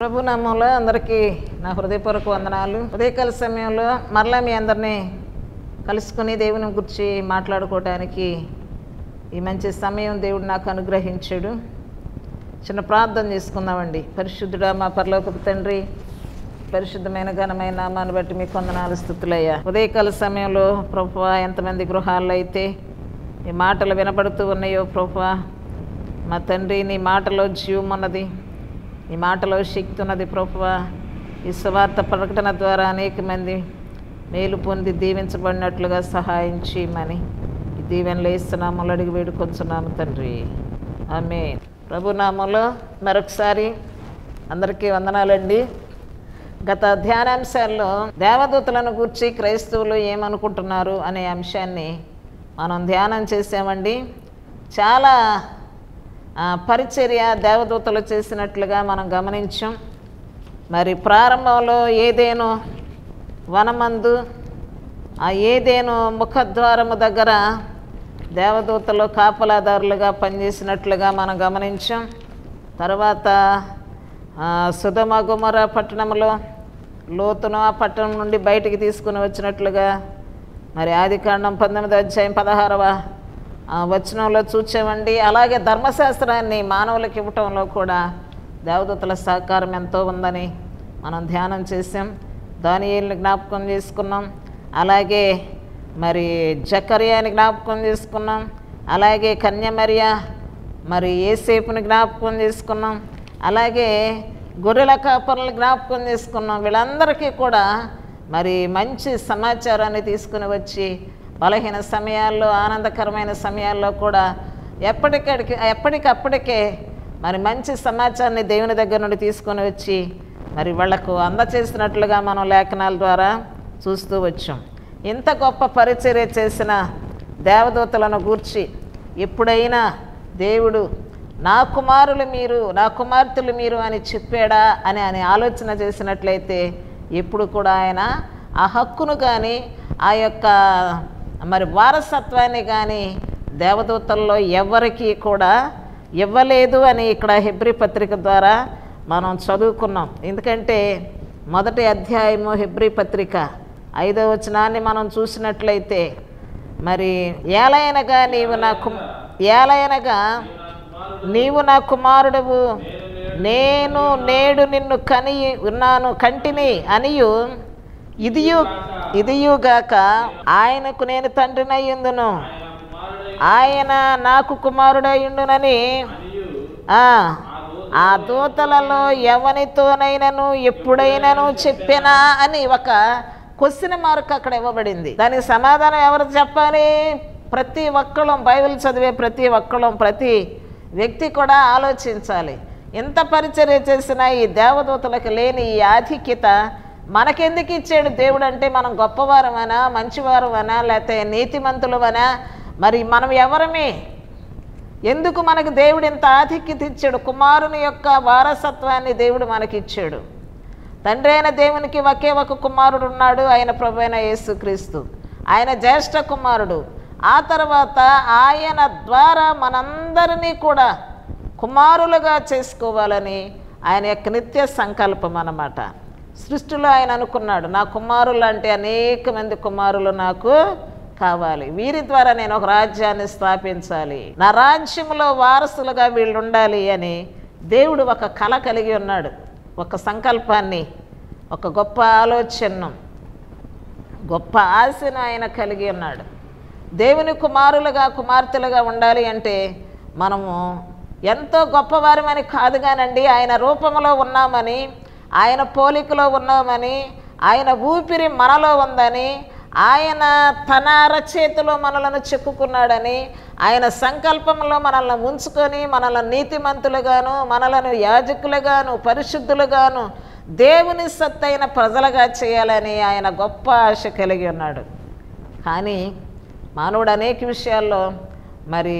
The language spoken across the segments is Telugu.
ప్రభు నామంలో అందరికీ నా హృదయపూర్వక వందనాలు ఉదయకాల సమయంలో మరలా మీ అందరినీ కలుసుకుని దేవుని గురించి మాట్లాడుకోవడానికి ఈ మంచి సమయం దేవుడు నాకు అనుగ్రహించాడు చిన్న ప్రార్థన చేసుకుందామండి పరిశుద్ధుడా మా పరలోకపు తండ్రి పరిశుద్ధమైన ఘనమైన నామాన్ని బట్టి మీ కొందనాలు స్థుతులయ్యా ఉదయకాల సమయంలో ప్రభు ఎంతమంది గృహాల్లో అయితే ఈ మాటలు వినపడుతూ ఉన్నాయో ప్రభు మా తండ్రి నీ మాటలో జీవం ఉన్నది నీ మాటలో శక్తి ఉన్నది ప్రభువ ఈ సువార్త ప్రకటన ద్వారా అనేక మంది మేలు పొంది దీవించబడినట్లుగా సహాయం చేయమని ఈ దీవెనలు ఇస్తున్నాము అడిగి వేడుకొంచున్నాము తండ్రి ఆమె ప్రభునామంలో మరొకసారి అందరికీ వందనాలండి గత ధ్యానాంశాల్లో దేవదూతలను గూర్చి క్రైస్తవులు ఏమనుకుంటున్నారు అనే అంశాన్ని మనం ధ్యానం చేసామండి చాలా ఆ, పరిచర్య దేవదూతలు చేసినట్లుగా మనం గమనించాం మరి ప్రారంభంలో ఏదేను వనమందు ఆ ఏదేను ముఖద్వారము దగ్గర దేవదూతలు కాపలాదారులుగా పనిచేసినట్లుగా మనం గమనించాం తర్వాత ఆ, సుధమ గుమర పట్టణంలో లోతును ఆ పట్టణం నుండి బయటికి తీసుకుని వచ్చినట్లుగా మరి ఆది కాండం పంతొమ్మిది అధ్యాయం పదహారవ ఆ, వచనంలో చూచామండి అలాగే ధర్మశాస్త్రాన్ని మానవులకు ఇవ్వటంలో కూడా దేవదూతల సహకారం ఎంతో ఉందని మనం ధ్యానం చేసాం దానియేలుని జ్ఞాపకం చేసుకున్నాం అలాగే మరి జకర్యాని జ్ఞాపకం చేసుకున్నాం అలాగే కన్యమర్య మరి ఏసేపుని జ్ఞాపకం చేసుకున్నాం అలాగే గొర్రెల కాపర్లను జ్ఞాపకం చేసుకున్నాం వీళ్ళందరికీ కూడా మరి మంచి సమాచారాన్ని తీసుకుని వచ్చి బలహీన సమయాల్లో ఆనందకరమైన సమయాల్లో కూడా ఎప్పటికడికి ఎప్పటికప్పటికే మరి మంచి సమాచారాన్ని దేవుని దగ్గర నుండి తీసుకొని వచ్చి మరి వాళ్లకు అందచేసినట్లుగా మనం లేఖనాల ద్వారా చూస్తూ వచ్చాం ఇంత గొప్ప పరిచర్య చేసిన దేవదూతలను గూర్చి ఎప్పుడైనా దేవుడు నా కుమారులు మీరు నా కుమార్తెలు మీరు అని చెప్పాడా అని అని ఆలోచన చేసినట్లయితే ఎప్పుడు కూడా ఆయన ఆ హక్కును కానీ ఆ యొక్క మరి వారసత్వాన్ని కానీ దేవదూతల్లో ఎవరికి కూడా ఇవ్వలేదు అని ఇక్కడ హెబ్రి పత్రిక ద్వారా మనం చదువుకున్నాం ఎందుకంటే మొదటి అధ్యాయము హెబ్రి పత్రిక ఐదో వచనాన్ని మనం చూసినట్లయితే మరి ఏలయనగా నీవు నా కు ఏలయనగా నీవు నా కుమారుడవు నేను నేడు నిన్ను కని ఉన్నాను కంటిని అనియు ఇదియు ఇదియుగాక ఆయనకు నేను తండ్రినయ్యుందును ఆయన నాకు కుమారుడయ్యుండునని ఆ, ఆ దూతలలో ఎవనితోనైనాను ఎప్పుడైనాను చెప్పినా అని ఒక క్వశ్చన్ మార్క్ అక్కడ ఇవ్వబడింది దానికి సమాధానం ఎవరు చెప్పాలి ప్రతి ఒక్కళ్ళం బైబిల్ చదివే ప్రతి ఒక్కళ్ళం ప్రతి వ్యక్తి కూడా ఆలోచించాలి ఎంత పరిచర్య చేసినా ఈ దేవదూతలకు లేని ఈ ఆధిక్యత మనకెందుకు ఇచ్చాడు దేవుడు అంటే మనం గొప్పవారమనా మంచివారమనా లేకపోతే నీతిమంతులమనా మరి మనం ఎవరమే ఎందుకు మనకు దేవుడు ఇంత ఆధిక్యత ఇచ్చాడు కుమారుని యొక్క వారసత్వాన్ని దేవుడు మనకిచ్చాడు తండ్రి అయిన దేవునికి ఒకే ఒక కుమారుడు ఉన్నాడు ఆయన ప్రభు అయిన యేసుక్రీస్తు ఆయన జ్యేష్ఠ కుమారుడు ఆ తర్వాత ఆయన ద్వారా మనందరినీ కూడా కుమారులుగా చేసుకోవాలని ఆయన యొక్క నిత్య సంకల్పం అన్నమాట సృష్టిలో ఆయన అనుకున్నాడు నా కుమారులు అంటే అనేక మంది కుమారులు నాకు కావాలి వీరి ద్వారా నేను ఒక రాజ్యాన్ని స్థాపించాలి నా రాజ్యంలో వారసులుగా వీళ్ళు ఉండాలి అని దేవుడు ఒక కళ కలిగి ఉన్నాడు ఒక సంకల్పాన్ని ఒక గొప్ప ఆలోచనను గొప్ప ఆశను ఆయన కలిగి ఉన్నాడు దేవుని కుమారులుగా కుమార్తెలుగా ఉండాలి అంటే మనము ఎంతో గొప్పవారమని కాదు కానండి ఆయన రూపంలో ఉన్నామని ఆయన పోలికలో ఉన్నామని ఆయన ఊపిరి మనలో ఉందని ఆయన తన అరచేతిలో మనలను చెక్కుకున్నాడని ఆయన సంకల్పంలో మనల్ని ఉంచుకొని మనల్ని నీతిమంతులుగాను మనలను యాజకులుగాను పరిశుద్ధులుగాను దేవుని సత్తైన ప్రజలుగా చేయాలని ఆయన గొప్ప ఆశ కలిగి ఉన్నాడు కానీ మానవుడు అనేక విషయాల్లో మరి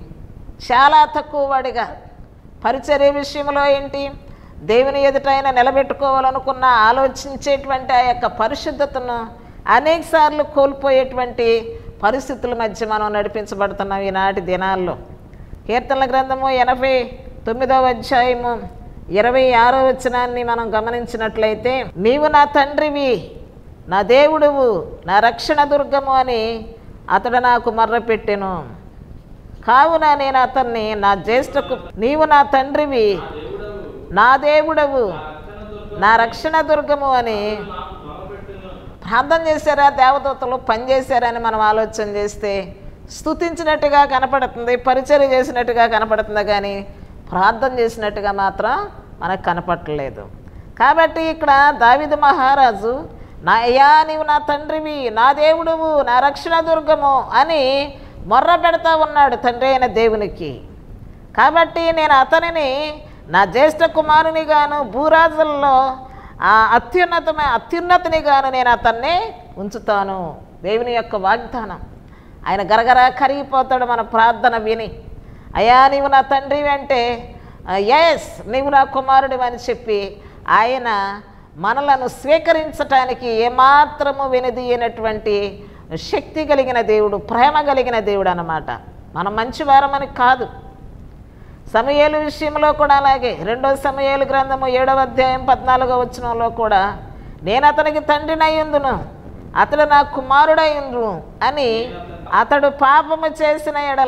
చాలా తక్కువ వాడిగా పరిచర్య విషయంలో ఏంటి దేవుని ఎదుట ఆయన నిలబెట్టుకోవాలనుకున్న ఆలోచించేటువంటి ఆ యొక్క పరిశుద్ధతను అనేక సార్లు కోల్పోయేటువంటి పరిస్థితుల మధ్య మనం నడిపించబడుతున్నాం ఈనాటి దినాల్లో కీర్తనల గ్రంథము ఎనభై తొమ్మిదవ అధ్యాయము ఇరవై ఆరో వచనాన్ని మనం గమనించినట్లయితే నీవు నా తండ్రివి నా దేవుడువు నా రక్షణ దుర్గము అని అతడు నాకు మర్రపెట్టెను కావున నేను అతన్ని నా జ్యేష్ఠకు నీవు నా తండ్రివి నా దేవుడవు నా రక్షణ దుర్గము అని ప్రార్థన చేశారా దేవదూతలు పనిచేశారని మనం ఆలోచన చేస్తే స్తుతించినట్టుగా కనపడుతుంది పరిచయం చేసినట్టుగా కనపడుతుంది కానీ ప్రార్థన చేసినట్టుగా మాత్రం మనకు కనపడలేదు కాబట్టి ఇక్కడ దావిద మహారాజు నా అయ్యా నీవు నా తండ్రివి నా దేవుడువు నా రక్షణ దుర్గము అని మొర్ర పెడతా ఉన్నాడు తండ్రి అయిన దేవునికి కాబట్టి నేను అతనిని నా జ్యేష్ఠ కుమారునిగాను భూరాజుల్లో ఆ అత్యున్నతమైన అత్యున్నతినిగాను నేను అతన్ని ఉంచుతాను దేవుని యొక్క వాగ్దానం ఆయన గరగర కరిగిపోతాడు మన ప్రార్థన విని అయ్యా నీవు నా తండ్రి అంటే ఎస్ నీవు నా కుమారుడు అని చెప్పి ఆయన మనలను స్వీకరించటానికి ఏమాత్రము వెనుదీయనటువంటి శక్తి కలిగిన దేవుడు ప్రేమ కలిగిన దేవుడు అన్నమాట మనం మంచివారమని కాదు సమయాలు విషయంలో కూడా అలాగే రెండో సమయాలు గ్రంథము ఏడవ అధ్యాయం పద్నాలుగో వచనంలో కూడా నేను అతనికి తండ్రినయ్యుందును అతడు నా కుమారుడయ్యుండు అని అతడు పాపము చేసిన ఎడల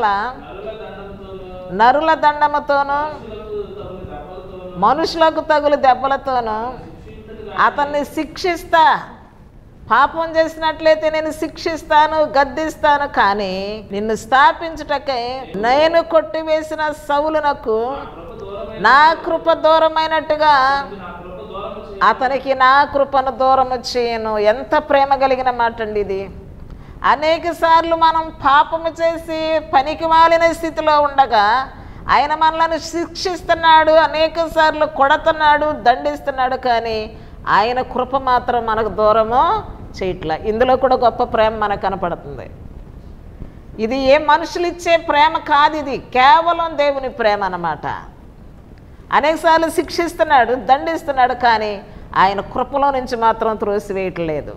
నరుల దండముతోనూ మనుషులకు తగులు దెబ్బలతోనూ అతన్ని శిక్షిస్తా పాపం చేసినట్లయితే నేను శిక్షిస్తాను గద్దిస్తాను కానీ నిన్ను స్థాపించుటకై నేను కొట్టివేసిన సౌలునకు నా కృప దూరమైనట్టుగా అతనికి నా కృపను దూరము చేయను ఎంత ప్రేమ కలిగిన మాట అండి ఇది అనేక సార్లు మనం పాపము చేసి పనికి మాలిన స్థితిలో ఉండగా ఆయన మనలను శిక్షిస్తున్నాడు అనేక సార్లు కొడతున్నాడు దండిస్తున్నాడు కానీ ఆయన కృప మాత్రం మనకు దూరము చేయట్లా ఇందులో కూడా గొప్ప ప్రేమ మనకు కనపడుతుంది ఇది ఏ మనుషులు ఇచ్చే ప్రేమ కాదు ఇది కేవలం దేవుని ప్రేమ అన్నమాట అనేకసార్లు శిక్షిస్తున్నాడు దండిస్తున్నాడు కానీ ఆయన కృపలో నుంచి మాత్రం త్రోసివేయట్లేదు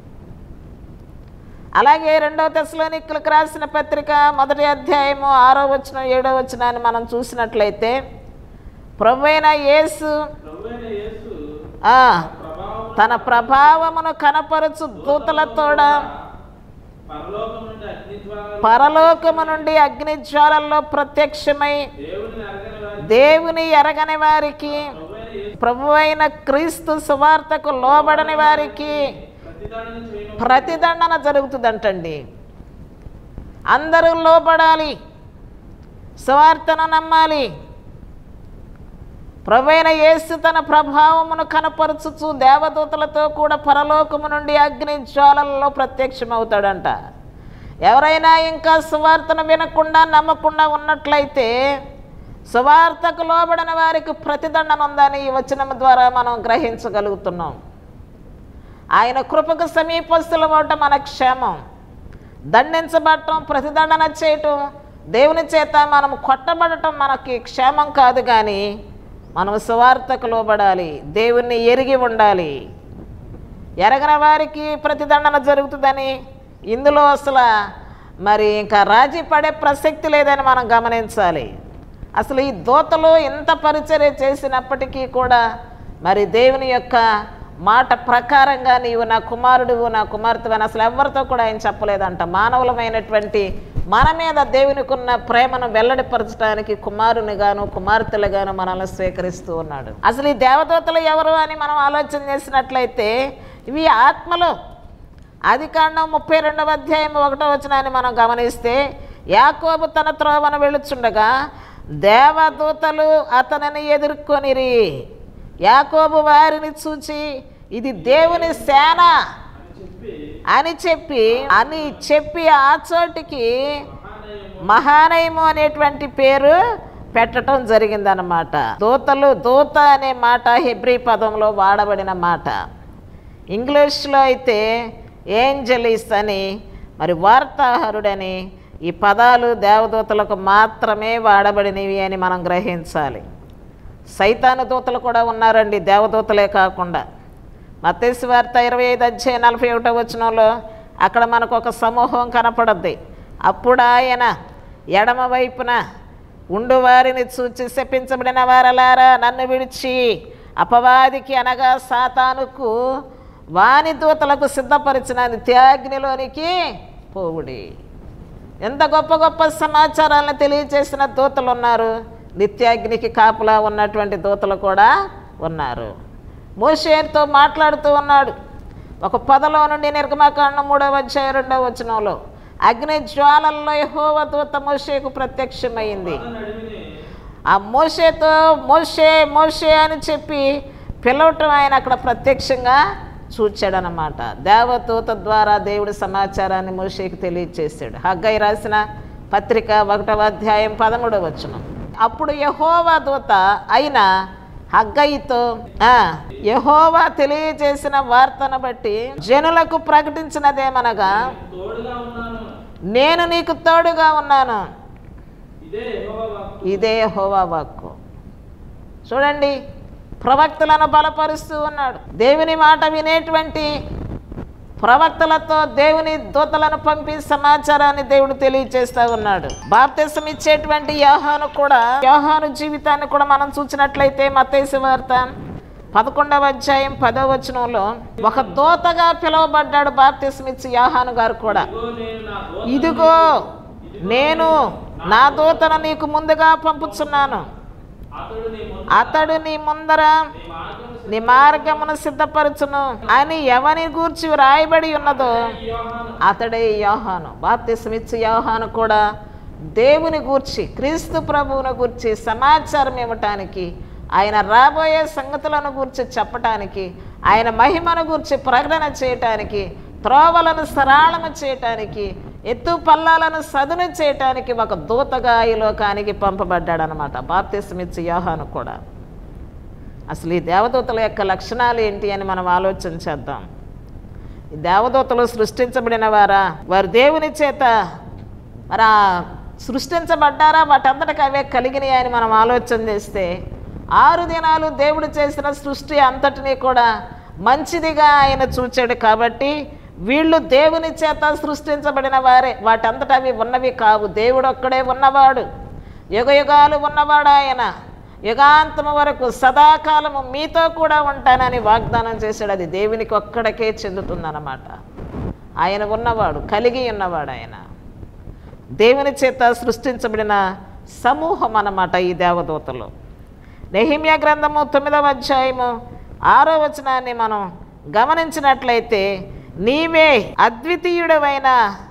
అలాగే రెండవ దశలోనిక్కులకు రాసిన పత్రిక మొదటి అధ్యాయము ఆరో వచనం ఏడో వచనాన్ని మనం చూసినట్లయితే ప్రభు అయిన యేసు ప్రభువైన యేసు ఆ, ప్రభావం తన ప్రభావమును కనపరచు దూతలతోడ పరలోకం నుండి అగ్ని ద్వారా పరలోకము నుండి అగ్నిజ్వాలల్లో ప్రత్యక్షమై దేవుని అరగని వారి దేవుని ఎరగని వారికి ప్రభువైన యేసు ప్రభువైన క్రీస్తు సువార్తకు లోబడని వారికి ప్రతిదానిని చేయను ప్రతిదండన జరుగుతుందంటండి అందరూ లోబడాలి సువార్తను నమ్మాలి ప్రభైన యేసు తన ప్రభావమును కనపరుచుచు దేవదూతలతో కూడా పరలోకము నుండి అగ్ని జ్వాలల్లో ప్రత్యక్షమవుతాడంట ఎవరైనా ఇంకా సువార్తను వినకుండా నమ్మకుండా ఉన్నట్లయితే సువార్తకు లోబడిన వారికి ప్రతిదండన ఉందని ఈ వచనం ద్వారా మనం గ్రహించగలుగుతున్నాం ఆయన కృపకు సమీపస్తులమవట మన క్షేమం దండించబడటం ప్రతిదండన చేయటం దేవుని చేత మనం కొట్టబడటం మనకి క్షేమం కాదు కానీ మనం సువార్తకు లోబడాలి దేవుణ్ణి ఎరిగి ఉండాలి ఎరగని వారికి ప్రతిదండన జరుగుతుందని ఇందులో అసలు మరి ఇంకా రాజీ పడే ప్రసక్తి లేదని మనం గమనించాలి అసలు ఈ దూతలు ఎంత పరిచర్య చేసినప్పటికీ కూడా మరి దేవుని యొక్క మాట ప్రకారంగా నీవు నా కుమారుడు నా కుమార్తె అసలు ఎవరితో కూడా ఆయన చెప్పలేదంట మానవులమైనటువంటి మన మీద దేవునికి ఉన్న ప్రేమను వెల్లడిపరచడానికి కుమారునిగాను కుమార్తెలుగాను మనల్ని స్వీకరిస్తూ ఉన్నాడు అసలు ఈ దేవదూతలు ఎవరు అని మనం ఆలోచన చేసినట్లయితే ఇవి ఆత్మలు ఆది కాండం ముప్పై రెండవ అధ్యాయం ఒకటో వచనాన్ని మనం గమనిస్తే యాకోబు తన త్రోవన వెళుచుండగా దేవదూతలు అతనిని ఎదుర్కొనిరి యాకోబు వారిని చూచి ఇది దేవుని సేన అని చెప్పి అని చెప్పి అని చెప్పి ఆ చోటికి మహానయము మహానయము అనేటువంటి పేరు పెట్టడం జరిగిందనమాట దూతలు దూత అనే మాట హెబ్రీ పదంలో వాడబడిన మాట ఇంగ్లీష్లో అయితే ఏంజలిస్ అని మరి వార్తాహరుడని ఈ పదాలు దేవదూతలకు మాత్రమే వాడబడినవి అని మనం గ్రహించాలి సైతాను దూతలు కూడా ఉన్నారండి దేవదూతలే కాకుండా మత్తేసు వార్త ఇరవై ఐదు అధ్యాయ నలభై ఒకటో వచనంలో అక్కడ మనకు ఒక సమూహం కనపడద్ది అప్పుడు ఆయన ఎడమ వైపున ఉండు వారిని చూచి శపించబడిన వారలారా నన్ను విడిచి అపవాదికి అనగా సాతానుకు వాని దూతలకు సిద్ధపరిచిన నిత్యాగ్నిలోనికి పోవుడి ఎంత గొప్ప గొప్ప సమాచారాలను తెలియజేసిన దూతలు ఉన్నారు నిత్యాగ్నికి కాపులా ఉన్నటువంటి దూతలు కూడా ఉన్నారు మోషేతో మాట్లాడుతూ ఉన్నాడు ఒక పొదలో నుండి నిర్గమకాండం మూడవ అధ్యాయం రెండవ వచనంలో అగ్ని జ్వాలల్లో యెహోవా దూత మోషేకు ప్రత్యక్షమైంది నడిమిని ఆ మోషేతో మోషే మోషే అని చెప్పి పిలవటం ఆయన అక్కడ ప్రత్యక్షంగా చూచాడనమాట దేవదూత ద్వారా దేవుడి సమాచారాన్ని మోషేకి తెలియచేశాడు హగ్గై రాసిన పత్రిక ఒకటవ అధ్యాయం పదమూడవ వచనం అప్పుడు యహోవా దూత అయిన హగ్గయితో ఆ, యెహోవా తెలియజేసిన వార్తను బట్టి జనులకు ప్రకటించినదేమనగా తోడుగా ఉన్నాను నేను నీకు తోడుగా ఉన్నాను ఇదే యెహోవా వాక్కు ఇదే యెహోవా వాక్కు చూడండి ప్రవక్తలను బలపరుస్తూ ఉన్నాడు దేవుని మాట వినేటువంటి ప్రవక్తలతో దేవుని దూతలను పంపి సమాచారాన్ని దేవుడు తెలియజేస్తూ ఉన్నాడు బాప్తిసం ఇచ్చేటువంటి యోహాను కూడా యోహాను జీవితాన్ని కూడా మనం చూసినట్లయితే మత్తేసు వార్త పదకొండవ అధ్యాయం పదవ వచనంలో ఒక దూతగా పిలువబడ్డాడు బాప్తిసం ఇచ్చి యోహాను గారు కూడా ఇదిగో నేను నా దోత ఇదిగో నేను నా దూతను నీకు ముందుగా పంపుచున్నాను అతడు నీ ముందు అతడు నీ ముందర నీ మార్గము నీ మార్గమును సిద్ధపరచును అని ఎవని గూర్చి వ్రాయబడి ఉన్నదో యోహాను అతడే యోహాను బాప్తిసమిచ్చి యోహాను కూడా దేవుని గూర్చి క్రీస్తు ప్రభువును గూర్చి సమాచారం ఇవ్వటానికి ఆయన రాబోయే సంగతులను గూర్చి చెప్పటానికి ఆయన మహిమను గూర్చి ప్రకటన చేయటానికి త్రోవలను సరళము చేయటానికి ఎత్తు పల్లాలను సదును చేయటానికి ఒక దూతగా ఈ లోకానికి పంపబడ్డాడనమాట బాప్తిసమిచ్చి యోహాను కూడా అసలు ఈ దేవదూతల యొక్క లక్షణాలు ఏంటి అని మనం ఆలోచన చేద్దాం ఈ దేవదూతలు సృష్టించబడిన వారా వారు దేవుని చేత మరి ఆ సృష్టించబడ్డారా వాటంతటికి అవే కలిగినాయి అని మనం ఆలోచన చేస్తే ఆరు దినాలు దేవుడు చేసిన సృష్టి అంతటినీ కూడా మంచిదిగా ఆయన చూచాడు కాబట్టి వీళ్ళు దేవుని చేత సృష్టించబడిన వారే వాటంతట అవి ఉన్నవి కావు దేవుడు ఒక్కడే ఉన్నవాడు యుగ యుగాలు ఉన్నవాడు ఆయన యుగాంతము వరకు సదాకాలము మీతో కూడా ఉంటానని వాగ్దానం చేశాడు అది దేవునికి ఒక్కడికే చెందుతుందన్నమాట ఆయన ఉన్నవాడు కలిగి ఉన్నవాడు ఆయన దేవుని చేత సృష్టించబడిన సమూహం అన్నమాట ఈ దేవదూతలు నెహిమ్య గ్రంథము తొమ్మిదవ అధ్యాయము ఆరో వచనాన్ని మనం గమనించినట్లయితే నీవే అద్వితీయుడవైన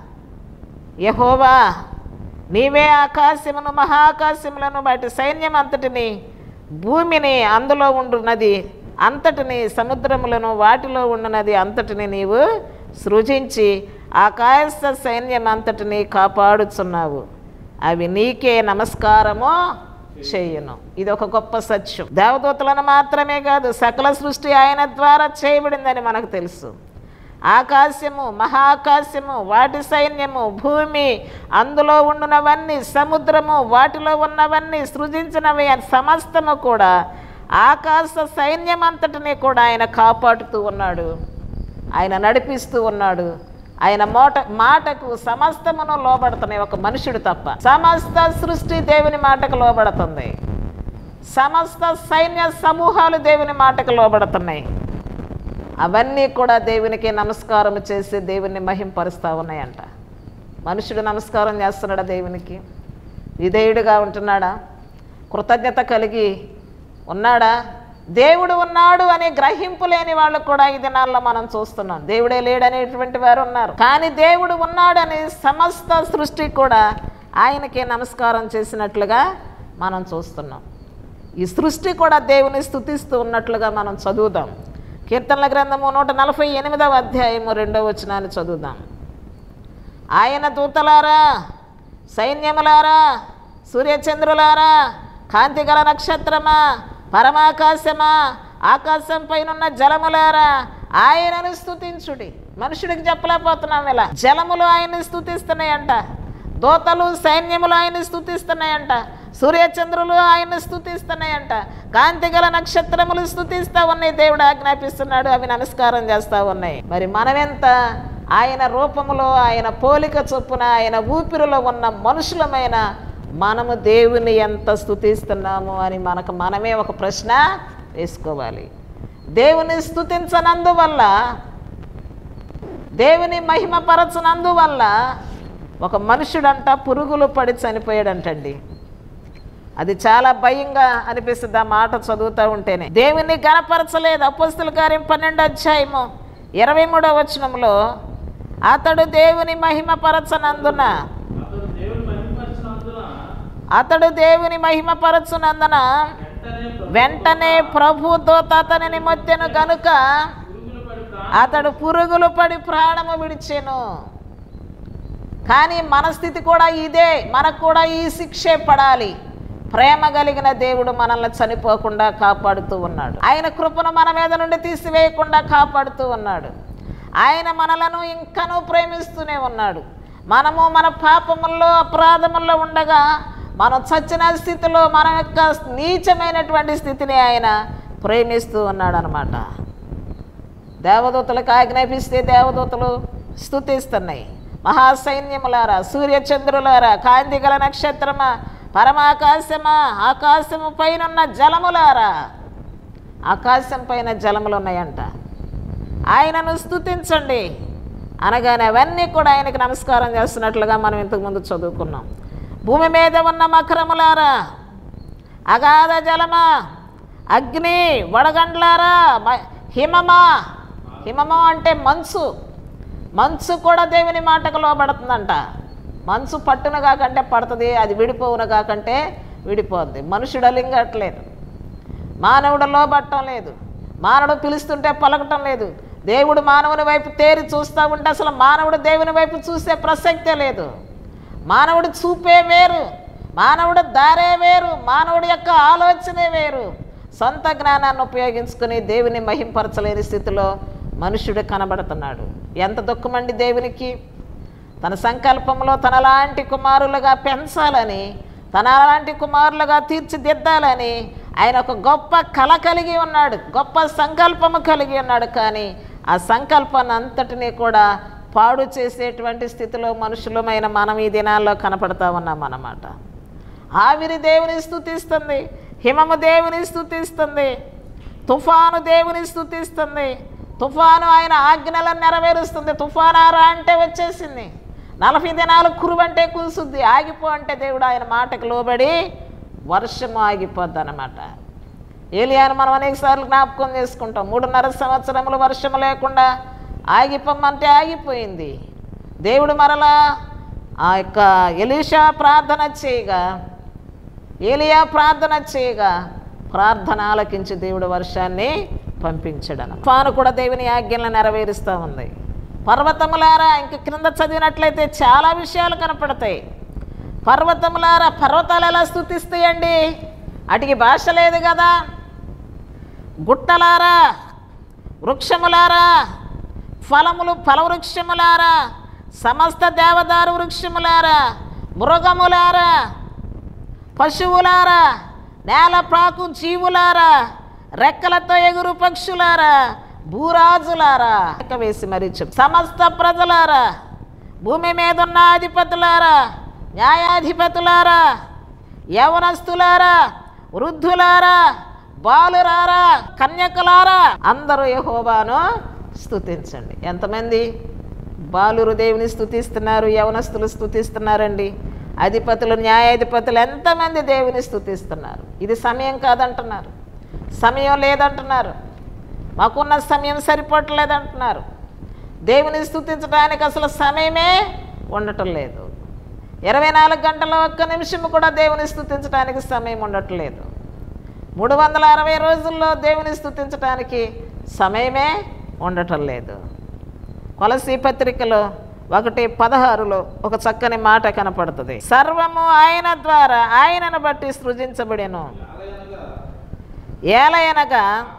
యహోవా నీవే ఆకాశమును మహాకాశములను వాటి సైన్యం అంతటిని భూమిని అందులో ఉండున్నది అంతటిని సముద్రములను వాటిలో ఉండున్నది అంతటిని నీవు సృజించి ఆకాశ సైన్యం అంతటిని కాపాడుచున్నావు అవి నీకే నమస్కారము చేయును ఇది ఒక గొప్ప సత్యం దేవదూతలను మాత్రమే కాదు సకల సృష్టి ఆయన ద్వారా చేయబడిందని మనకు తెలుసు ఆకాశము మహాకాశము వాటి సైన్యము భూమి అందులో ఉండునవన్నీ సముద్రము వాటిలో ఉన్నవన్నీ సృజించినవి అని సమస్తము కూడా ఆకాశ సైన్యం అంతటిని కూడా ఆయన కాపాడుతూ ఉన్నాడు ఆయన నడిపిస్తూ ఉన్నాడు ఆయన మోట మాటకు సమస్తమును లోబడుతున్నాయి ఒక మనుషుడు తప్ప సమస్త సృష్టి దేవుని మాటకు లోబడుతుంది సమస్త సైన్య సమూహాలు దేవుని మాటకు లోబడుతున్నాయి అవన్నీ కూడా దేవునికి నమస్కారం చేసి దేవుని మహింపరుస్తూ ఉన్నాయంట మనుషుడు నమస్కారం చేస్తున్నాడా దేవునికి విధేయుడిగా ఉంటున్నాడా కృతజ్ఞత కలిగి ఉన్నాడా దేవుడు ఉన్నాడు అనే గ్రహింపు లేని వాళ్ళు కూడా ఈ దినాల్లో మనం చూస్తున్నాం దేవుడే లేడనేటువంటి వారు ఉన్నారు కానీ దేవుడు ఉన్నాడని సమస్త సృష్టి కూడా ఆయనకే నమస్కారం చేసినట్లుగా మనం చూస్తున్నాం ఈ సృష్టి కూడా దేవుని స్థుతిస్తూ ఉన్నట్లుగా మనం చదువుదాం కీర్తనల గ్రంథము నూట నలభై ఎనిమిదవ అధ్యాయము రెండవ వచనాన్ని చదువుదాం ఆయన దూతలారా సైన్యములారా సూర్యచంద్రులారా కాంతిగల నక్షత్రమా పరమాకాశమా ఆకాశం పైనున్న జలములారా ఆయనను స్థుతించుడి మనుషుడికి చెప్పలేకపోతున్నాం ఇలా జలములు ఆయన్ని స్థుతిస్తున్నాయంట దూతలు సైన్యములు ఆయన్ని స్థుతిస్తున్నాయంట సూర్యచంద్రులు ఆయన్ని స్థుతిస్తున్నాయంట కాంతిగల నక్షత్రములు స్థుతిస్తూ ఉన్నాయి దేవుడు ఆజ్ఞాపిస్తున్నాడు అవి నమస్కారం చేస్తూ ఉన్నాయి మరి మనమెంత ఆయన రూపములో ఆయన పోలిక చొప్పున ఆయన ఊపిరిలో ఉన్న మనుషులమైన మనము దేవుని ఎంత స్థుతిస్తున్నాము అని మనకు మనమే ఒక ప్రశ్న వేసుకోవాలి దేవుని స్థుతించనందువల్ల దేవుని మహిమపరచనందువల్ల ఒక మనుషుడంట పురుగులు పడి చనిపోయాడంటండి అది చాలా భయంగా అనిపిస్తుంది ఆ మాట చదువుతూ ఉంటేనే దేవుని గనపరచలేదు అపోస్తుల కార్యం పన్నెండు అధ్యాయము ఇరవై మూడో వచనంలో అతడు దేవుని మహిమపరచనందున అతడు దేవుని మహిమపరిచినందున అతడు దేవుని మహిమపరచునందున వెంటనే వెంటనే ప్రభు దూత అతనిని మొత్తెను గనుక పురుగులు పడి ప్రాణం అతడు పురుగులు పడి ప్రాణము విడిచెను కానీ మన స్థితి కూడా ఇదే మనకు కూడా ఈ శిక్షే పడాలి ప్రేమ కలిగిన దేవుడు మనల్ని చనిపోకుండా కాపాడుతూ ఉన్నాడు ఆయన కృపను మన మీద నుండి తీసివేయకుండా కాపాడుతూ ఉన్నాడు ఆయన మనలను ఇంకనూ ప్రేమిస్తూనే ఉన్నాడు మనము మన పాపముల్లో అపరాధముల్లో ఉండగా మనం చచ్చిన స్థితిలో మన యొక్క నీచమైనటువంటి స్థితిని ఆయన ప్రేమిస్తూ ఉన్నాడు అనమాట దేవదూతలకు ఆజ్ఞాపిస్తే దేవదూతలు స్తుతిస్తున్నాయి మహాసైన్యములారా సూర్యచంద్రులారా కాంతి గల నక్షత్రమా పరమాకాశమా ఆకాశము పైనున్న జలములారా ఆకాశం పైన జలములు ఉన్నాయంట ఆయనను స్తుతించండి అనగానే అవన్నీ కూడా ఆయనకి నమస్కారం చేస్తున్నట్లుగా మనం ఇంతకుముందు చదువుకున్నాం భూమి మీద ఉన్న మకరములారా అగాధ జలమా అగ్ని వడగండ్లారా మ- హిమమా హిమము అంటే మంచు మంచు కూడా దేవుని మాటకు లోబడుతుందంట మంచు పట్టున కాకంటే పడుతుంది అది విడిపోవును కాకంటే విడిపోద్ది మనుషుడు అలింగట్లేదు మానవుడు లోబట్టం లేదు మానవుడు పిలుస్తుంటే పలకటం లేదు దేవుడు మానవుని వైపు తేరి చూస్తూ ఉంటే అసలు మానవుడు దేవుని వైపు చూసే ప్రసక్తే లేదు మానవుడు చూపే వేరు మానవుడు దారే వేరు మానవుడి యొక్క ఆలోచనే వేరు సొంత జ్ఞానాన్ని ఉపయోగించుకుని దేవుని మహింపరచలేని స్థితిలో మనుషుడు కనబడుతున్నాడు ఎంత దుఃఖమండి దేవునికి తన సంకల్పంలో తనలాంటి కుమారులుగా పెంచాలని తనలాంటి కుమారులుగా తీర్చిదిద్దాలని ఆయన ఒక గొప్ప కళ కలిగి ఉన్నాడు గొప్ప సంకల్పము కలిగి ఉన్నాడు కానీ ఆ సంకల్పాన్ని అంతటినీ కూడా పాడు చేసేటువంటి స్థితిలో మనుషులమైన మనం ఈ దినాల్లో కనపడతా ఉన్నాం అన్నమాట ఆవిరి దేవుని స్థుతిస్తుంది హిమము దేవుని స్థుతిస్తుంది తుఫాను దేవుని స్థుతిస్తుంది తుఫాను ఆయన ఆజ్ఞలను నెరవేరుస్తుంది తుఫాను ఆరా అంటే వచ్చేసింది నలభై దినాలు కురువంటే కూసుద్ది ఆగిపో అంటే దేవుడు ఆయన మాటకు లోబడి వర్షము ఆగిపోద్ది అనమాట ఏలియాను మనం అనేక సార్లు జ్ఞాపకం చేసుకుంటాం మూడున్నర సంవత్సరములు వర్షము లేకుండా ఆగిపోమంటే ఆగిపోయింది దేవుడు మరలా ఆ యొక్క ఎలీషా ప్రార్థన చేయగా ఏలియా ప్రార్థన చేయగా ప్రార్థన ఆలకించి దేవుడు వర్షాన్ని పంపించడను తుఫాను కూడా దేవుని ఆజ్ఞలను నెరవేరుస్తూ ఉంది పర్వతములారా ఇంక క్రింద చదివినట్లయితే చాలా విషయాలు కనపడతాయి పర్వతములారా పర్వతాలు ఎలా స్థుతిస్తాయండి అటుకి భాష లేదు కదా గుట్టలారా వృక్షములారా ఫలములు ఫలవృక్షములారా సమస్త దేవదారు వృక్షములారా మృగములారా పశువులారా నేల ప్రాకు జీవులారా రెక్కలతో ఎగురు పక్షులారా భూరాజులారా లెక్క వేసి మరి చెప్పు సమస్త ప్రజలారా భూమి మీద ఉన్న అధిపతులారా న్యాయాధిపతులారా యవనస్తులారా వృద్ధులారా బాలురారా కన్యకులారా అందరూ యెహోవాను స్తుతించండి ఎంతమంది బాలురు దేవుని స్తుతిస్తున్నారు యవనస్తులు స్తుతిస్తున్నారండి అధిపతులు న్యాయాధిపతులు ఎంతమంది దేవుని స్తుతిస్తున్నారు ఇది సమయం కాదంటున్నారు సమయం లేదంటున్నారు మాకున్న సమయం సరిపోవట్లేదంటున్నారు దేవుని స్తుతించడానికి అసలు సమయమే ఉండటం లేదు ఇరవై నాలుగు గంటల ఒక్క నిమిషం కూడా దేవుని స్తుతించడానికి సమయం ఉండట్లేదు మూడు వందల అరవై రోజుల్లో దేవుని స్తుతించడానికి సమయమే ఉండటం లేదు కొలసి పత్రికలో ఒకటి పదహారులో ఒక చక్కని మాట కనపడుతుంది సర్వము ఆయన ద్వారా ఆయనను బట్టి సృజించబడెను ఏలయనగా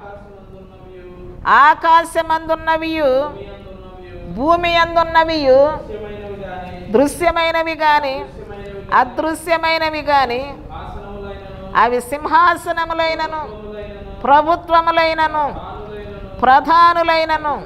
ఆకాశమందున్నవియు భూమి అందున్నవియు దృశ్యమైనవి కానీ అదృశ్యమైనవి కానీ అవి సింహాసనములైనను ప్రభుత్వములైనను ప్రధానులైనను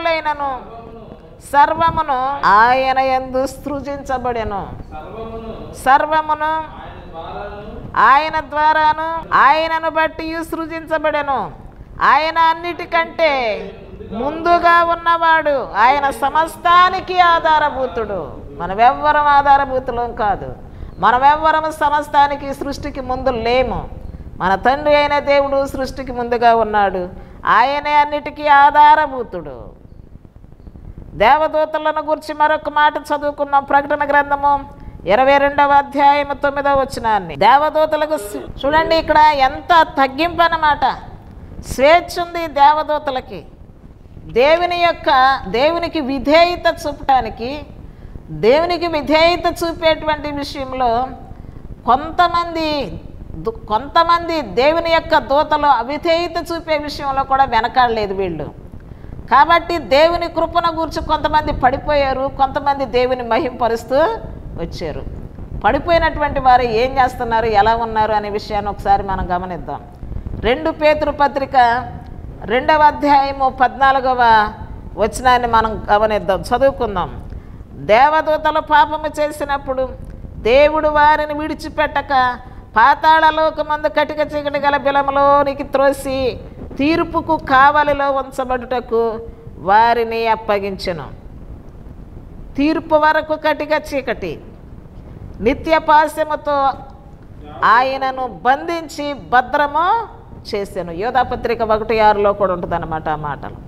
అధికారములైనను సర్వమును ఆయన యందు సృజించబడెను సర్వమును ఆయన ద్వారాను ఆయన ద్వారాను ఆయనను బట్టి సృజించబడెను ఆయన అన్నిటికంటే ముందుగా ఉన్నవాడు ఆయన సమస్తానికి ఆధారభూతుడు మనమెవ్వరం ఆధారభూతులం కాదు మనమెవ్వరం సమస్తానికి సృష్టికి ముందు లేము మన తండ్రి అయిన దేవుడు సృష్టికి ముందుగా ఉన్నాడు ఆయనే అన్నిటికీ ఆధారభూతుడు దేవదూతలను గురించి మరొక మాట చదువుకుందాం ప్రకటన గ్రంథము ఇరవై రెండవ అధ్యాయం తొమ్మిదవ వచ్చినాన్ని దేవదూతలకు స్- చూడండి ఇక్కడ ఎంత తగ్గింపు అన్నమాట స్వేచ్ఛ ఉంది దేవదూతలకి దేవుని యొక్క దేవునికి విధేయత చూపటానికి దేవునికి విధేయత చూపేటువంటి విషయంలో కొంతమంది దు- కొంతమంది దేవుని యొక్క దూతలు అవిధేయత చూపే విషయంలో కూడా వెనకాడలేదు వీళ్ళు కాబట్టి దేవుని కృపను గురించి కొంతమంది పడిపోయారు కొంతమంది దేవుని మహింపరుస్తూ వచ్చారు పడిపోయినటువంటి వారు ఏం చేస్తున్నారు ఎలా ఉన్నారు అనే విషయాన్ని ఒకసారి మనం గమనిద్దాం రెండు పేతురు పత్రిక రెండవ అధ్యాయము పద్నాలుగవ వచనాన్ని మనం గమనిద్దాం చదువుకుందాం దేవదూతలు పాపము చేసినప్పుడు దేవుడు వారిని విడిచిపెట్టక పాతాళలోకమందు కటిక చీకటి గల బిలములోనికి త్రోసి తీర్పుకు కావలిలో ఉంచబడుటకు వారిని అప్పగించెను తీర్పు వరకు కటిక చీకటి నిత్య పాశముతో ఆయనను బంధించి భద్రము చేశాను యోధాపత్రిక ఒకటి ఆరులో కూడా ఉంటుంది అన్నమాట ఆ మాటలు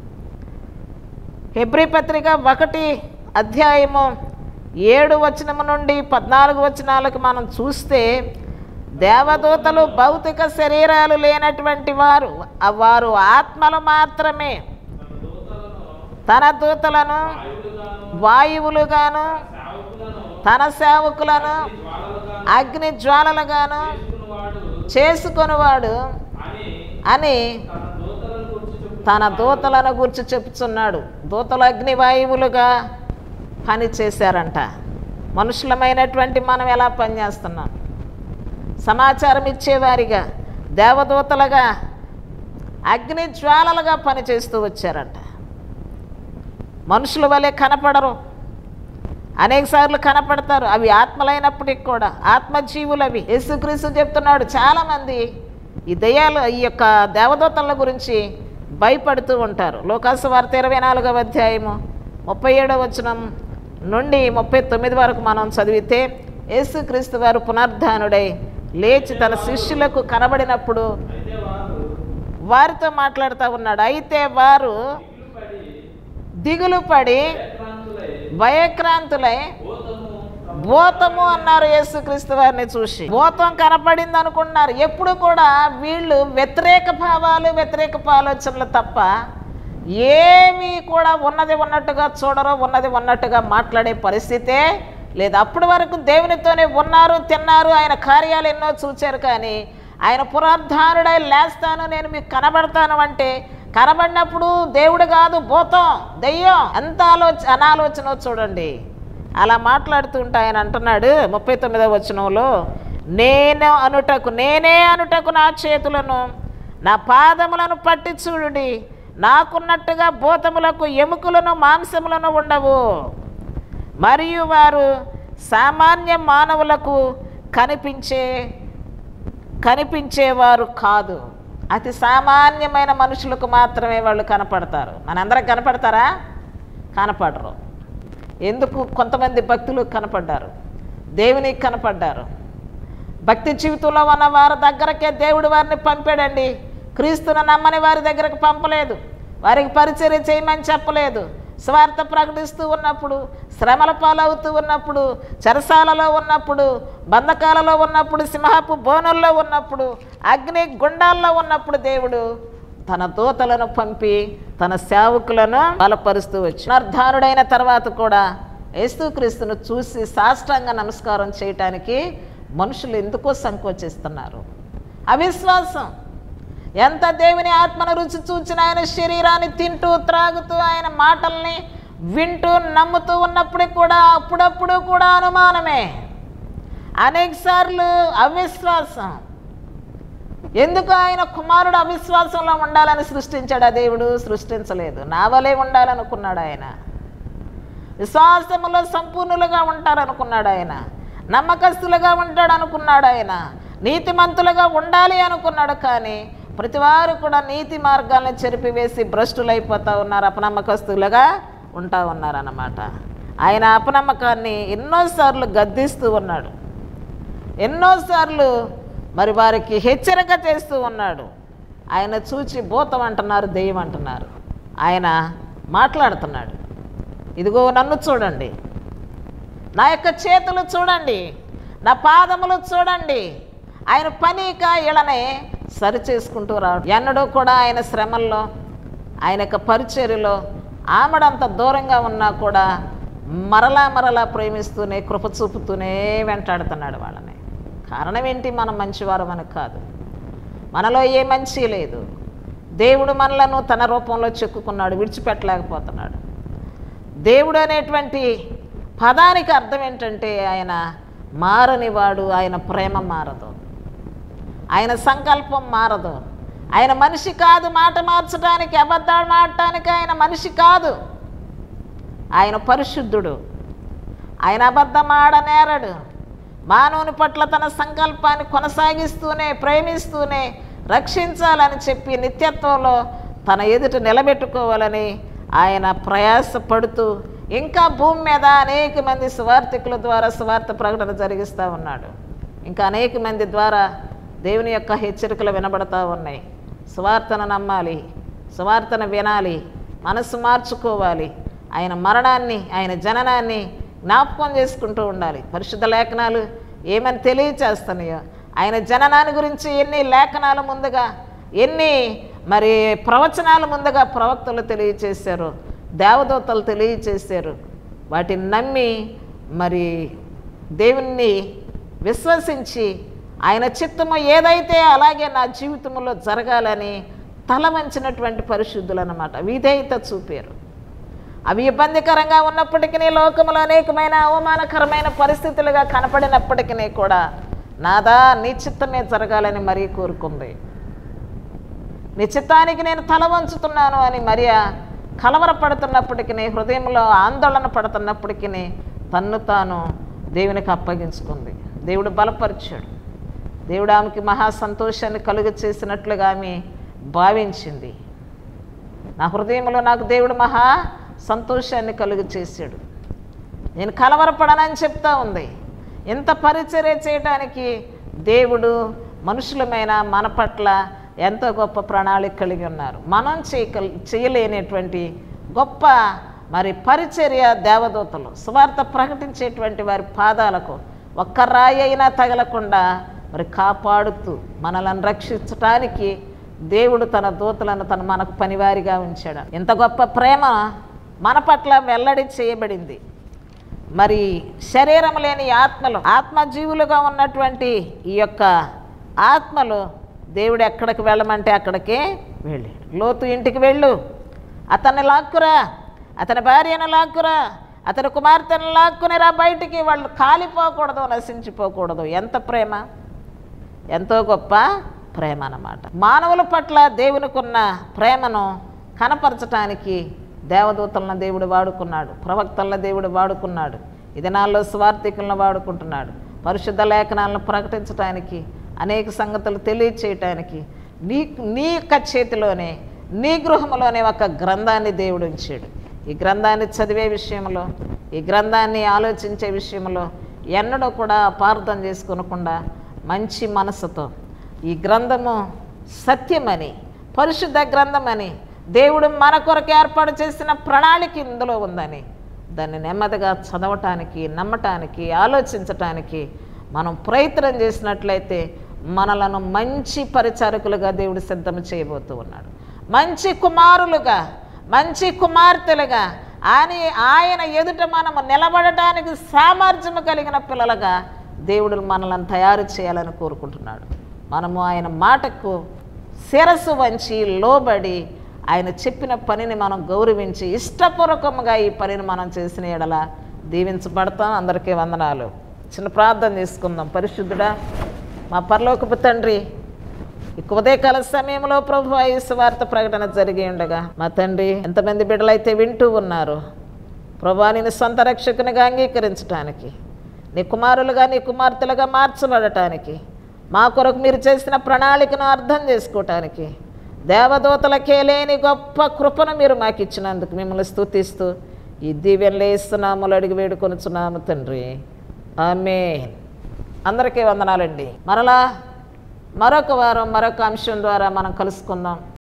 హెబ్రి పత్రిక ఒకటి అధ్యాయము ఏడు వచనము నుండి పద్నాలుగు వచనాలకు మనం చూస్తే దేవదూతలు భౌతిక శరీరాలు లేనటువంటి వారు ఆ వారు ఆత్మలు మాత్రమే తన దూతలను వాయువులుగాను తన సేవకులను అగ్ని జ్వాలలుగాను చేసుకొనివాడు అని అని తన దూతలను గురించి చెప్పు తన దూతలను గురించి చెప్పుచున్నాడు దూతలు అగ్ని వాయువులుగా పని చేశారంట మనుషులమైనటువంటి మనం ఎలా పనిచేస్తున్నాం సమాచారం ఇచ్చేవారిగా దేవదూతలుగా అగ్ని జ్వాలలుగా పనిచేస్తూ వచ్చారంట మనుషుల వలె కనపడరు అనేక సార్లు కనపడతారు అవి ఆత్మలైనప్పటికి కూడా ఆత్మజీవులు అవి యేసుక్రీస్తు చెప్తున్నాడు చాలామంది ఈ దయ్యాలు ఈ యొక్క దేవదూతల గురించి భయపడుతూ ఉంటారు లోకాసు వార్త ఇరవై నాలుగవ అధ్యాయము ముప్పై ఏడవ వచనం నుండి ముప్పై తొమ్మిది వరకు మనం చదివితే యేసుక్రీస్తు వారు పునర్ధానుడై లేచి తన శిష్యులకు కనబడినప్పుడు అయితే వారు వారితో మాట్లాడుతూ ఉన్నాడు అయితే వారు దిగులు పడి క్రాంతులై భయక్రాంతులై భూతము భూతము అన్నారు యేసుక్రీస్తు వారిని చూసి భూతం కనపడింది అనుకున్నారు ఎప్పుడు కూడా వీళ్ళు వ్యతిరేక భావాలు వ్యతిరేక ఆలోచనలు తప్ప ఏమీ కూడా ఉన్నది ఉన్నట్టుగా చూడరు ఉన్నది ఉన్నట్టుగా మాట్లాడే పరిస్థితే లేదు అప్పటి వరకు దేవునితోనే ఉన్నారు తిన్నారు ఆయన కార్యాలు ఎన్నో చూచారు కానీ ఆయన పునరుద్ధారుడై లేస్తాను నేను మీకు కనబడతాను అంటే కనబడినప్పుడు దేవుడు కాదు భూతం దెయ్యం ఎంత ఆలోచన అనాలోచన చూడండి అలా మాట్లాడుతుంటే ఆయన అంటున్నాడు ముప్పై తొమ్మిదవ వచనంలో నేను అనుటకు నేనే అనుటకు నా చేతులను నా పాదములను పట్టి చూడుడి నాకున్నట్టుగా భూతములకు ఎముకలను మాంసములను ఉండవు మరియు వారు సామాన్య మానవులకు కనిపించే కనిపించేవారు కాదు అతి సామాన్యమైన మనుషులకు మాత్రమే వాళ్ళు కనపడతారు మనందరం కనపడతారా కనపడరు ఎందుకు కొంతమంది భక్తులు కనపడ్డారు దేవునికి కనపడ్డారు భక్తి జీవితంలో ఉన్న వారి దగ్గరకే దేవుడు వారిని పంపాడండి క్రీస్తును నమ్మని వారి దగ్గరకు పంపలేదు వారికి పరిచర్య చేయమని చెప్పలేదు స్వార్థ ప్రకటిస్తూ ఉన్నప్పుడు శ్రమల పాలవుతూ ఉన్నప్పుడు చెరసాలలో ఉన్నప్పుడు బంధకాలలో ఉన్నప్పుడు సింహపు బోనుల్లో ఉన్నప్పుడు అగ్ని గుండాల్లో ఉన్నప్పుడు దేవుడు తన దూతలను పంపి తన సేవకులను బలపరుస్తూ వచ్చి పునర్ధానుడైన తర్వాత కూడా యేసుక్రీస్తును చూసి సాష్టాంగ నమస్కారం చేయటానికి మనుషులు ఎందుకో సంకోచిస్తున్నారు అవిశ్వాసం ఎంత దేవుని ఆత్మను రుచి చూచిన ఆయన శరీరాన్ని తింటూ త్రాగుతూ ఆయన మాటల్ని వింటూ నమ్ముతూ ఉన్నప్పటికి కూడా అప్పుడప్పుడు కూడా అనుమానమే అనేక సార్లు అవిశ్వాసం ఎందుకు ఆయన కుమారుడు అవిశ్వాసంలో ఉండాలని సృష్టించాడు ఆ దేవుడు సృష్టించలేదు నా వలే ఉండాలనుకున్నాడు ఆయన విశ్వాసములో సంపూర్ణులుగా ఉంటారనుకున్నాడు ఆయన నమ్మకస్తులుగా ఉంటాడు అనుకున్నాడు ఆయన నీతిమంతులుగా ఉండాలి అనుకున్నాడు కానీ ప్రతివారు కూడా నీతి మార్గాలను చెరిపివేసి భ్రష్టులైపోతూ ఉన్నారు అపనమ్మకస్తులుగా ఉంటా ఉన్నారన్నమాట ఆయన అపనమ్మకాన్ని ఎన్నోసార్లు గద్దిస్తూ ఉన్నాడు ఎన్నోసార్లు మరి వారికి హెచ్చరిక చేస్తూ ఉన్నాడు ఆయన చూచి భూతం అంటున్నారు దెయ్యం అంటున్నారు ఆయన మాట్లాడుతున్నాడు ఇదిగో నన్ను చూడండి నా యొక్క చేతులు చూడండి నా పాదములు చూడండి ఆయన పనిక ఇళ్ళనే సరి చేసుకుంటూ రాడు ఎన్నడూ కూడా ఆయన శ్రమల్లో ఆయన యొక్క పరిచర్యలో ఆమెడంత దూరంగా ఉన్నా కూడా మరలా మరలా ప్రేమిస్తూనే కృప చూపుతూనే వెంటాడుతున్నాడు వాళ్ళని కారణం ఏంటి మనం మంచివారు మనకు కాదు మనలో ఏ మంచి లేదు దేవుడు మనలను తన రూపంలో చెక్కుకున్నాడు విడిచిపెట్టలేకపోతున్నాడు దేవుడు అనేటువంటి పదానికి అర్థం ఏంటంటే ఆయన మారనివాడు ఆయన ప్రేమ మారదు ఆయన సంకల్పం మారదు ఆయన మనిషి కాదు మాట మార్చడానికి అబద్ధాలు మాడటానికి ఆయన మనిషి కాదు ఆయన పరిశుద్ధుడు ఆయన అబద్ధం ఆడనేరడు మానవుని పట్ల తన సంకల్పాన్ని కొనసాగిస్తూనే ప్రేమిస్తూనే రక్షించాలని చెప్పి నిత్యత్వంలో తన ఎదుట నిలబెట్టుకోవాలని ఆయన ప్రయాసపడుతూ ఇంకా భూమి మీద అనేక మంది సువార్థికుల ద్వారా సువార్త ప్రకటన జరిగిస్తూ ఉన్నాడు ఇంకా అనేక మంది ద్వారా దేవుని యొక్క హెచ్చరికలు వినబడతా ఉన్నాయి సువార్తను నమ్మాలి సువార్తను వినాలి మనసు మార్చుకోవాలి ఆయన మరణాన్ని ఆయన జననాన్ని జ్ఞాపకం చేసుకుంటూ ఉండాలి పరిశుద్ధ లేఖనాలు ఏమని తెలియచేస్తున్నాయో ఆయన జననాన్ని గురించి ఎన్ని లేఖనాలు ముందుగా ఎన్ని మరి ప్రవచనాలు ముందుగా ప్రవక్తలు తెలియచేశారు దేవదూతలు తెలియచేశారు వాటిని నమ్మి మరి దేవుణ్ణి విశ్వసించి ఆయన చిత్తము ఏదైతే అలాగే నా జీవితంలో జరగాలని తల వంచినటువంటి పరిశుద్ధులు అన్నమాట విధేయత చూపారు అవి ఇబ్బందికరంగా ఉన్నప్పటికీ లోకంలో అనేకమైన అవమానకరమైన పరిస్థితులుగా కనపడినప్పటికీ కూడా నాదా నీ చిత్తమే జరగాలని మరీ కోరుకుంది నీ చిత్తానికి నేను తల వంచుతున్నాను అని మరియా కలవరపడుతున్నప్పటికీ హృదయంలో ఆందోళన పడుతున్నప్పటికీ తన్ను తాను దేవునికి అప్పగించుకుంది దేవుడు బలపరిచాడు దేవుడు ఆమెకి మహా సంతోషాన్ని కలుగ చేసినట్లుగా ఆమె భావించింది నా హృదయంలో నాకు దేవుడు మహా సంతోషాన్ని కలుగు చేశాడు నేను కలవరపడనని చెప్తా ఉంది ఎంత పరిచర్య చేయడానికి దేవుడు మనుషులమైన మన పట్ల ఎంతో గొప్ప ప్రణాళిక కలిగి ఉన్నారు మనం చేయక చేయలేనటువంటి గొప్ప మరి పరిచర్య దేవదూతలు సువార్త ప్రకటించేటువంటి వారి పాదాలకు ఒక్క రాయి అయినా తగలకుండా మరి కాపాడుతూ మనలను రక్షించటానికి దేవుడు తన దూతలను తన మనకు పనివారిగా ఉంచాడు ఇంత గొప్ప ప్రేమ మన పట్ల వెల్లడి చేయబడింది మరి శరీరం లేని ఆత్మలు ఆత్మజీవులుగా ఉన్నటువంటి ఈ యొక్క ఆత్మలు దేవుడు ఎక్కడికి వెళ్ళమంటే అక్కడికే వెళ్ళాడు లోతు ఇంటికి వెళ్ళు అతన్ని లాక్కురా అతని భార్యను లాక్కురా అతని కుమార్తెను లాక్కునిరా బయటికి వాళ్ళు కాలిపోకూడదు నశించిపోకూడదు ఎంత ప్రేమ ఎంతో గొప్ప ప్రేమ అన్నమాట మానవుల పట్ల దేవునికున్న ప్రేమను కనపరచటానికి దేవదూతలను దేవుడు వాడుకున్నాడు ప్రవక్తలను దేవుడు వాడుకున్నాడు ఈ దినాల్లో స్వార్థికులను వాడుకుంటున్నాడు పరిశుద్ధ లేఖనాలను ప్రకటించడానికి అనేక సంగతులు తెలియచేయటానికి నీ నీ యొక్క చేతిలోనే నీ గృహంలోనే ఒక గ్రంథాన్ని దేవుడు ఉంచాడు ఈ గ్రంథాన్ని చదివే విషయంలో ఈ గ్రంథాన్ని ఆలోచించే విషయంలో ఎన్నడూ కూడా అపార్థం చేసుకొనకుండా మంచి మనసుతో ఈ గ్రంథము సత్యమని పరిశుద్ధ గ్రంథమని దేవుడు మన కొరకు ఏర్పాటు చేసిన ప్రణాళిక ఇందులో ఉందని దాన్ని నెమ్మదిగా చదవటానికి నమ్మటానికి ఆలోచించటానికి మనం ప్రయత్నం చేసినట్లయితే మనలను మంచి పరిచారకులుగా దేవుడు సిద్ధం చేయబోతూ ఉన్నాడు మంచి కుమారులుగా మంచి కుమార్తెలుగా అని ఆయన ఎదుట మనము నిలబడటానికి సామర్థ్యము కలిగిన పిల్లలుగా దేవుడు మనల్ని తయారు చేయాలని కోరుకుంటున్నాడు మనము ఆయన మాటకు శిరస్సు వంచి లోబడి ఆయన చెప్పిన పనిని మనం గౌరవించి ఇష్టపూర్వకంగా ఈ పనిని మనం చేసిన ఎడల దీవించబడతాం అందరికీ వందనాలు చిన్న ప్రార్థన చేసుకుందాం పరిశుద్ధుడా మా పరలోకపు తండ్రి ఈ ఉదయకాల సమయంలో ప్రభు ఆయుష్ వార్త ప్రకటన జరిగి ఉండగా మా తండ్రి ఎంతమంది బిడ్డలైతే వింటూ ఉన్నారు ప్రభా నేను సొంత రక్షకునిగా అంగీకరించడానికి నీ కుమారులుగా నీ కుమార్తెలుగా మార్చబడటానికి మా కొరకు మీరు చేసిన ప్రణాళికను అర్థం చేసుకోవటానికి దేవదూతలకే లేని గొప్ప కృపను మీరు మాకు ఇచ్చినందుకు మిమ్మల్ని స్తుతిస్తూ ఈ దీవెనలు ఇస్తున్నాములు అడిగి వేడుకొనుచున్నాము తండ్రి ఆమె అందరికీ వందనాలండి మరలా మరొక వారం మరొక అంశం ద్వారా మనం కలుసుకుందాం